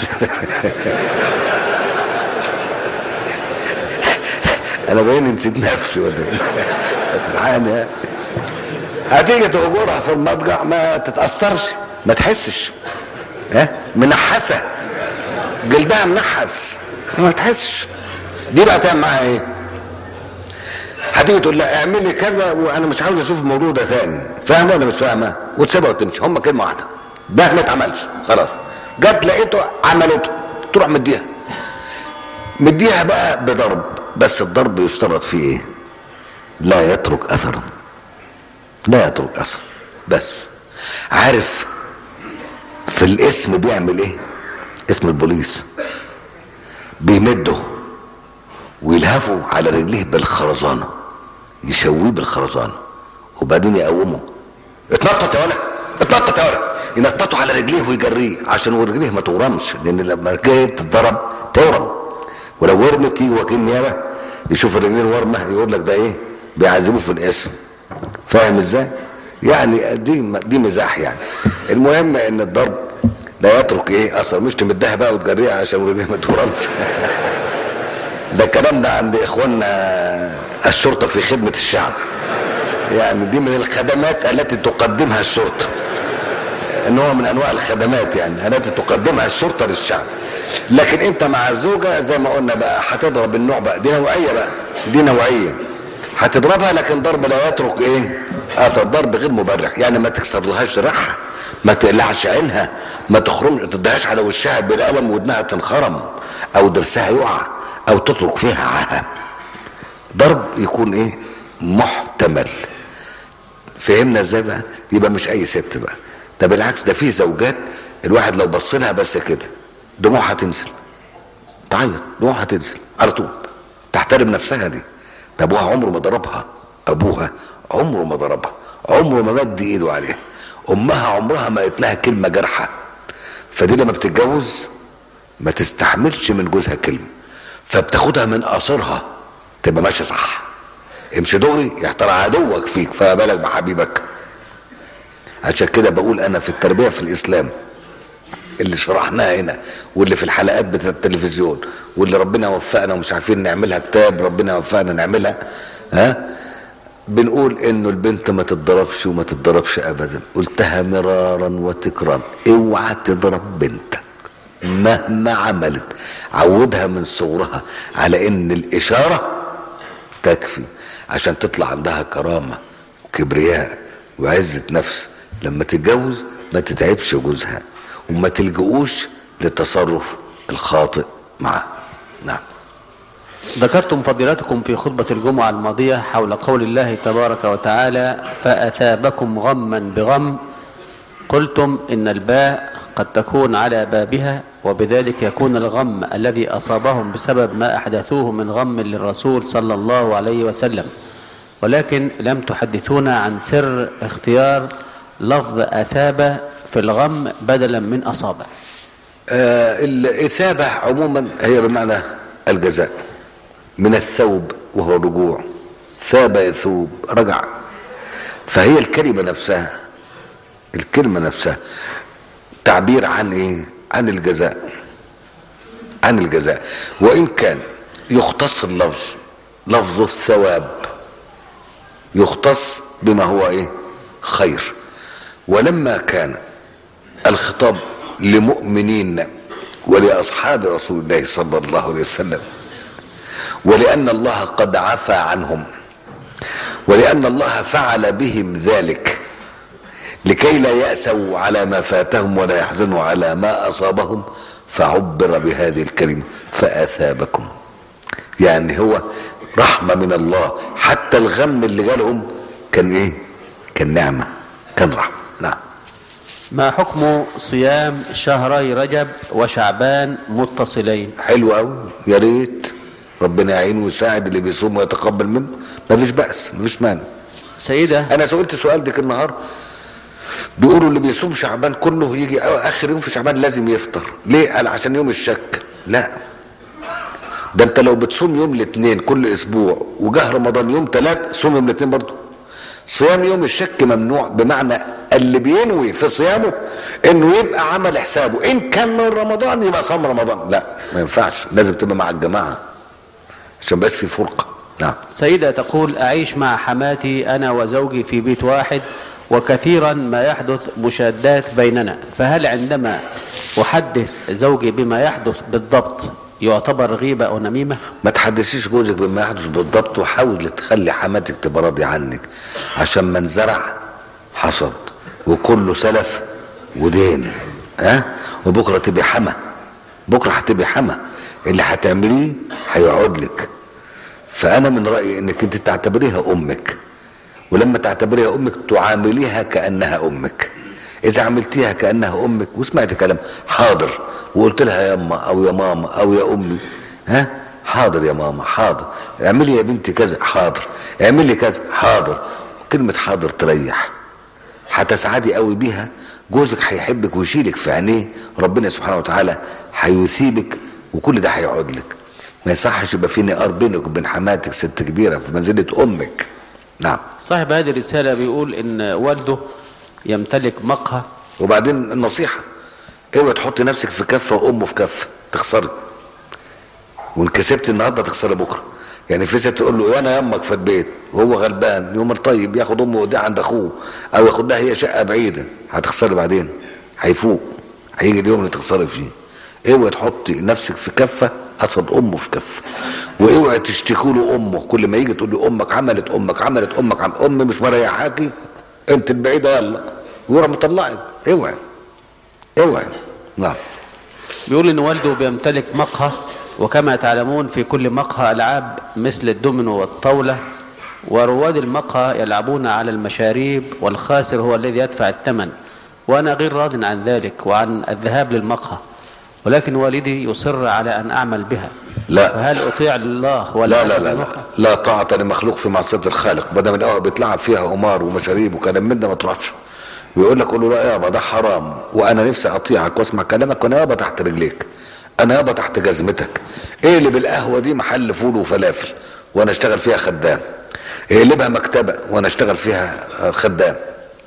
انا باين نسيت نفسي ولا فرحان هتيجي تهجرها في المضجع ما تتاثرش ما تحسش ها منحسه جلدها منحس ما تحسش دي بقى تعمل معاها ايه هتيجي تقول لها اعملي كذا وانا مش عاوز اشوف الموضوع ده ثاني فاهمه ولا مش فاهمه وتسيبها وتمشي هم كلمه واحده ده ما اتعملش خلاص جت لقيته عملته تروح مديها مديها بقى بضرب بس الضرب يشترط فيه ايه لا يترك اثرا لا يترك اثر بس عارف في الاسم بيعمل ايه اسم البوليس بيمده ويلهفه على رجليه بالخرزانه يشويه بالخرزانه وبعدين يقومه اتنطط يا ولد اتنطط يا ولد ينططوا على رجليه ويجريه عشان رجليه ما تورمش لان لما رجليه تتضرب تورم ولو ورمت يجي وكيل نيابه يشوف الرجلين ورمه يقول لك ده ايه بيعذبوه في الاسم فاهم ازاي يعني دي دي مزاح يعني المهم ان الضرب لا يترك ايه اثر مش تمدها بقى وتجريها عشان رجليها ما تورمش ده الكلام ده عند اخواننا الشرطه في خدمه الشعب يعني دي من الخدمات التي تقدمها الشرطه نوع من انواع الخدمات يعني التي تقدمها الشرطه للشعب لكن انت مع الزوجه زي ما قلنا بقى هتضرب النوع بقى دي نوعيه بقى دي نوعيه هتضربها لكن ضرب لا يترك ايه اثر ضرب غير مبرح يعني ما تكسر لهاش ريحها ما تقلعش عينها ما تخرمش ما تدهاش على وشها بالقلم ودنها تنخرم او ضرسها يقع او تترك فيها عاهه ضرب يكون ايه محتمل فهمنا ازاي بقى يبقى مش اي ست بقى ده بالعكس ده في زوجات الواحد لو بص لها بس كده دموعها تنزل تعيط دموعها تنزل على طول تحترم نفسها دي ده ابوها عمره ما ضربها ابوها عمره ما ضربها عمره ما مد ايده عليها امها عمرها ما قالت لها كلمه جارحه فدي لما بتتجوز ما تستحملش من جوزها كلمه فبتاخدها من قصرها تبقى ماشيه صح امشي دغري يحترى عدوك فيك فما بالك بحبيبك عشان كده بقول انا في التربيه في الاسلام اللي شرحناها هنا واللي في الحلقات بتاعت التلفزيون واللي ربنا وفقنا ومش عارفين نعملها كتاب ربنا وفقنا نعملها ها بنقول انه البنت ما تتضربش وما تتضربش ابدا قلتها مرارا وتكرارا اوعى تضرب بنتك مهما عملت عودها من صغرها على ان الاشاره تكفي عشان تطلع عندها كرامه وكبرياء وعزه نفس لما تتجوز ما تتعبش جوزها وما تلجؤوش للتصرف الخاطئ معه نعم ذكرتم فضيلتكم في خطبة الجمعة الماضية حول قول الله تبارك وتعالى فأثابكم غما بغم قلتم إن الباء قد تكون على بابها وبذلك يكون الغم الذي أصابهم بسبب ما أحدثوه من غم للرسول صلى الله عليه وسلم ولكن لم تحدثونا عن سر اختيار لفظ أثاب في الغم بدلا من أصابه آه الإثابة عموما هي بمعنى الجزاء من الثوب وهو الرجوع ثاب يثوب رجع فهي الكلمة نفسها الكلمة نفسها تعبير عن ايه عن الجزاء عن الجزاء وان كان يختص اللفظ لفظ الثواب يختص بما هو ايه خير ولما كان الخطاب لمؤمنين ولاصحاب رسول الله صلى الله عليه وسلم ولان الله قد عفى عنهم ولان الله فعل بهم ذلك لكي لا يأسوا على ما فاتهم ولا يحزنوا على ما أصابهم فعبر بهذه الكلمة فأثابكم يعني هو رحمة من الله حتى الغم اللي جالهم كان ايه كان نعمة كان رحمة نعم ما حكم صيام شهري رجب وشعبان متصلين حلو قوي يا ريت ربنا يعين ويساعد اللي بيصوم ويتقبل منه مفيش بأس مفيش مانع سيدة انا سئلت سؤال ديك النهار بيقولوا اللي بيصوم شعبان كله يجي اخر يوم في شعبان لازم يفطر ليه قال عشان يوم الشك لا ده انت لو بتصوم يوم الاثنين كل اسبوع وجه رمضان يوم ثلاث صوم يوم الاثنين برضه صيام يوم الشك ممنوع بمعنى اللي بينوي في صيامه انه يبقى عمل حسابه ان كان من رمضان يبقى صام رمضان لا ما ينفعش لازم تبقى مع الجماعه عشان بس في فرقه نعم سيدة تقول أعيش مع حماتي أنا وزوجي في بيت واحد وكثيرا ما يحدث مشادات بيننا فهل عندما أحدث زوجي بما يحدث بالضبط يعتبر غيبة أو نميمة ما تحدثيش جوزك بما يحدث بالضبط وحاول تخلي حماتك تبقى راضية عنك عشان من زرع حصد وكله سلف ودين ها أه؟ وبكره تبقى حما بكره هتبقى حما اللي هتعمليه هيقعد لك فانا من رايي انك انت تعتبريها امك ولما تعتبريها امك تعامليها كانها امك اذا عملتيها كانها امك وسمعت كلام حاضر وقلت لها يا اما او يا ماما او يا امي ها حاضر يا ماما حاضر اعملي يا بنتي كذا حاضر اعملي كذا حاضر كلمة حاضر تريح هتسعدي قوي بيها جوزك هيحبك ويشيلك في عينيه ربنا سبحانه وتعالى هيثيبك وكل ده هيقعد لك ما يصحش يبقى في نقار بينك وبين حماتك ست كبيره في منزله امك نعم صاحب هذه الرسالة بيقول إن والده يمتلك مقهى وبعدين النصيحه اوعي تحطي نفسك في كفه وامه في كفه تخسري وان كسبت النهارده تخسري بكره يعني في ست تقول له انا يمك في البيت وهو غلبان يوم طيب ياخد امه ودي عند اخوه او ياخد لها هي شقه بعيده هتخسري بعدين هيفوق هيجي اليوم اللي تخسري فيه اوعي تحطي نفسك في كفه قصد امه في كفه واوعي تشتكوا له امه كل ما يجي تقول له امك عملت امك عملت امك عم امي مش مريحاكي انت البعيده يلا وراح مطلعك اوعي اوعي نعم بيقول ان والده بيمتلك مقهى وكما تعلمون في كل مقهى العاب مثل الدومينو والطاوله ورواد المقهى يلعبون على المشاريب والخاسر هو الذي يدفع الثمن وانا غير راض عن ذلك وعن الذهاب للمقهى ولكن والدي يصر على ان اعمل بها لا. فهل اطيع الله ولا لا لا أترك لا لا, المقهى؟ لا طاعة لمخلوق في معصية الخالق بدل من الأول بيتلعب فيها قمار ومشاريب وكلام من ده ما تروحش ويقول لك قول له لا يابا ده حرام وانا نفسي اطيعك واسمع كلامك وانا يابا تحت رجليك انا يابا تحت جزمتك اقلب القهوه دي محل فول وفلافل وانا اشتغل فيها خدام اقلبها مكتبه وانا اشتغل فيها آه، خدام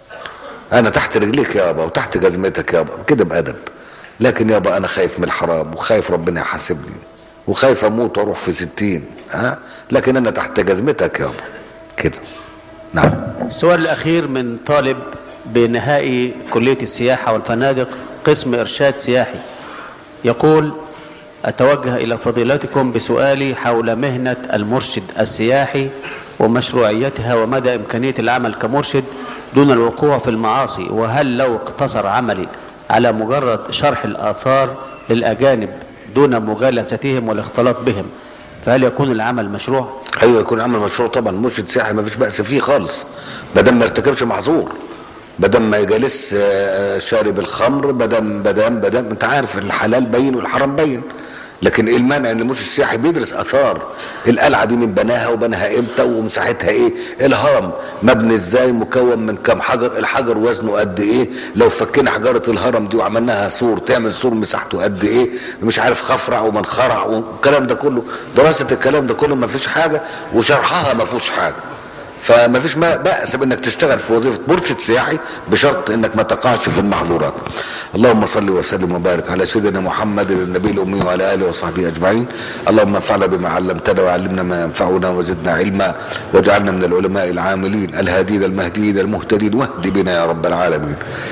انا تحت رجليك يابا وتحت جزمتك يابا كده بادب لكن يابا انا خايف من الحرام وخايف ربنا يحاسبني وخايف اموت واروح في ستين ها لكن انا تحت جزمتك يابا كده نعم السؤال الأخير من طالب بنهائي كلية السياحة والفنادق قسم إرشاد سياحي يقول أتوجه إلى فضيلتكم بسؤالي حول مهنة المرشد السياحي ومشروعيتها ومدى إمكانية العمل كمرشد دون الوقوع في المعاصي وهل لو اقتصر عملي على مجرد شرح الآثار للأجانب دون مجالستهم والاختلاط بهم فهل يكون العمل مشروع؟ ايوه يكون عمل مشروع طبعا مرشد سياحي ما فيش بأس فيه خالص ما دام ما يرتكبش محظور ما دام ما يجالس آه، شارب الخمر ما دام ما دام ما دام انت عارف الحلال بين والحرام بين لكن ايه المانع ان المرشد السياحي بيدرس اثار القلعه دي من بناها وبناها امتى ومساحتها ايه الهرم مبني ازاي مكون من كام حجر الحجر وزنه قد ايه لو فكينا حجره الهرم دي وعملناها سور تعمل سور مساحته قد ايه مش عارف خفرع ومنخرع والكلام ده كله دراسه الكلام ده كله ما فيش حاجه وشرحها ما فيهوش حاجه فما فيش ما بأس بانك تشتغل في وظيفة مرشد سياحي بشرط انك ما تقعش في المحظورات اللهم صل وسلم وبارك على سيدنا محمد النبي الامي وعلى اله وصحبه اجمعين اللهم انفعنا بما علمتنا وعلمنا ما ينفعنا وزدنا علما واجعلنا من العلماء العاملين الهادين المهديين المهتدين واهد بنا يا رب العالمين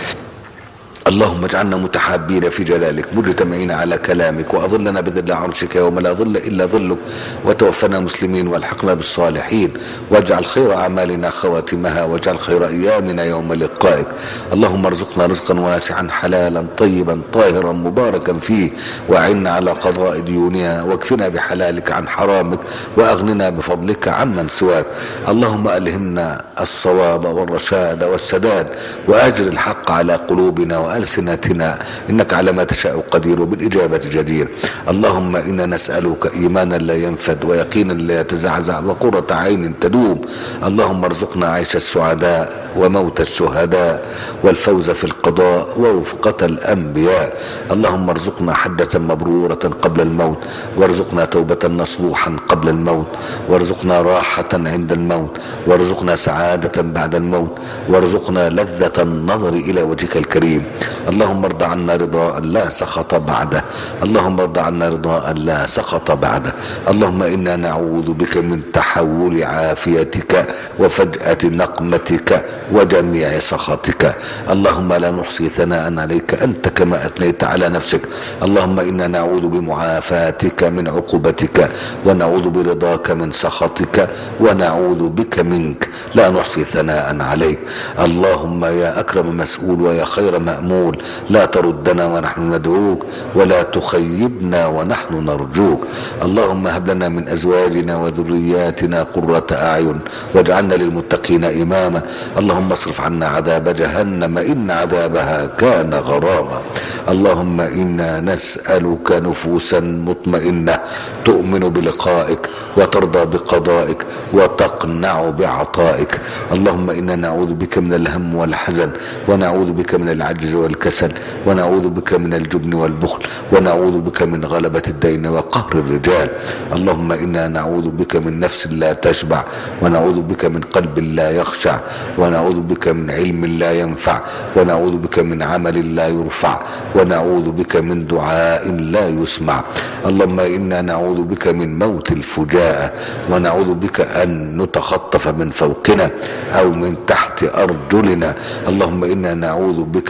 اللهم اجعلنا متحابين في جلالك مجتمعين على كلامك واظلنا بذل عرشك يوم لا ظل الا ظلك وتوفنا مسلمين والحقنا بالصالحين واجعل خير اعمالنا خواتمها واجعل خير ايامنا يوم لقائك اللهم ارزقنا رزقا واسعا حلالا طيبا طاهرا مباركا فيه واعنا على قضاء ديونها واكفنا بحلالك عن حرامك واغننا بفضلك عمن سواك اللهم الهمنا الصواب والرشاد والسداد واجر الحق على قلوبنا والسنتنا انك على ما تشاء قدير وبالاجابه جدير اللهم انا نسالك ايمانا لا ينفد ويقينا لا يتزعزع وقره عين تدوم اللهم ارزقنا عيش السعداء وموت الشهداء والفوز في القضاء ورفقه الانبياء اللهم ارزقنا حجه مبروره قبل الموت وارزقنا توبه نصوحا قبل الموت وارزقنا راحه عند الموت وارزقنا سعاده بعد الموت وارزقنا لذه النظر الى وجهك الكريم اللهم ارض عنا رضاء لا سخط بعده اللهم ارض عنا رضاء لا سخط بعده اللهم انا نعوذ بك من تحول عافيتك وفجاه نقمتك وجميع سخطك اللهم لا نحصي ثناء عليك انت كما اثنيت على نفسك اللهم انا نعوذ بمعافاتك من عقوبتك ونعوذ برضاك من سخطك ونعوذ بك منك لا نحصي ثناء عليك اللهم يا اكرم مسؤول ويا خير مامول لا تردنا ونحن ندعوك ولا تخيبنا ونحن نرجوك اللهم هب لنا من ازواجنا وذرياتنا قره اعين واجعلنا للمتقين اماما اللهم اصرف عنا عذاب جهنم ان عذابها كان غراما اللهم انا نسالك نفوسا مطمئنه تؤمن بلقائك وترضى بقضائك وتقنع بعطائك اللهم انا نعوذ بك من الهم والحزن ونعوذ بك من العجز والكسل ونعوذ بك من الجبن والبخل ونعوذ بك من غلبة الدين وقهر الرجال اللهم إنا نعوذ بك من نفس لا تشبع ونعوذ بك من قلب لا يخشع ونعوذ بك من علم لا ينفع ونعوذ بك من عمل لا يرفع ونعوذ بك من دعاء لا يسمع اللهم إنا نعوذ بك من موت الفجاءة ونعوذ بك أن نتخطف من فوقنا أو من تحت أرجلنا اللهم إنا نعوذ بك من عضو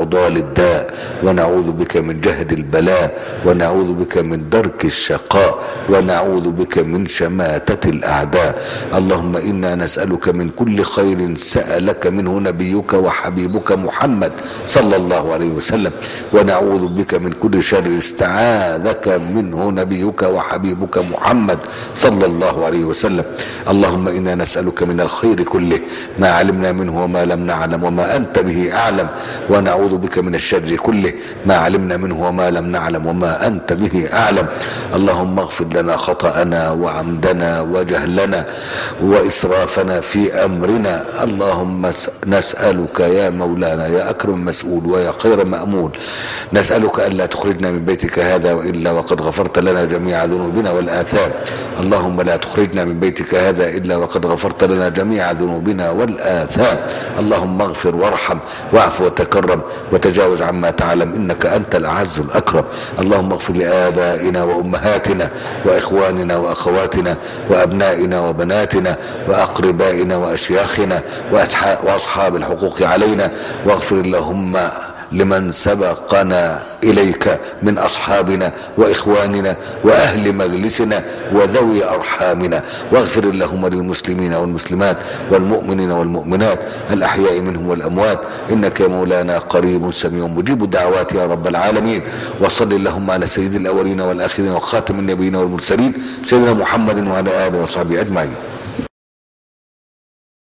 عضال الداء ونعوذ بك من جهد البلاء ونعوذ بك من درك الشقاء ونعوذ بك من شماتة الأعداء اللهم إنا نسألك من كل خير سألك منه نبيك وحبيبك محمد صلى الله عليه وسلم ونعوذ بك من كل شر استعاذك منه نبيك وحبيبك محمد صلى الله عليه وسلم اللهم إنا نسألك من الخير كله ما علمنا منه وما لم نعلم وما أنت به أعلم ونعوذ بك من الشر كله ما علمنا منه وما لم نعلم وما أنت به أعلم اللهم اغفر لنا خطأنا وعمدنا وجهلنا وإسرافنا في أمرنا اللهم نسألك يا مولانا يا أكرم مسؤول ويا خير مأمول نسألك ألا تخرجنا من بيتك هذا وإلا وقد غفرت لنا جميع ذنوبنا والآثام اللهم لا تخرجنا من بيتك هذا إلا وقد غفرت لنا جميع ذنوبنا والآثام اللهم اغفر وارحم واعف وتكرم وتجاوز عما تعلم إنك أنت الأعز الأكرم اللهم اغفر لآبائنا وأمهاتنا وإخواننا وأخواتنا وأبنائنا وبناتنا وأقربائنا وأشياخنا وأصحاب الحقوق علينا واغفر اللهم لمن سبقنا إليك من أصحابنا وإخواننا وأهل مجلسنا وذوي أرحامنا واغفر اللهم للمسلمين والمسلمات والمؤمنين والمؤمنات الأحياء منهم والأموات إنك يا مولانا قريب سميع مجيب الدعوات يا رب العالمين وصل اللهم على سيد الأولين والآخرين وخاتم النبيين والمرسلين سيدنا محمد وعلى آله وصحبه أجمعين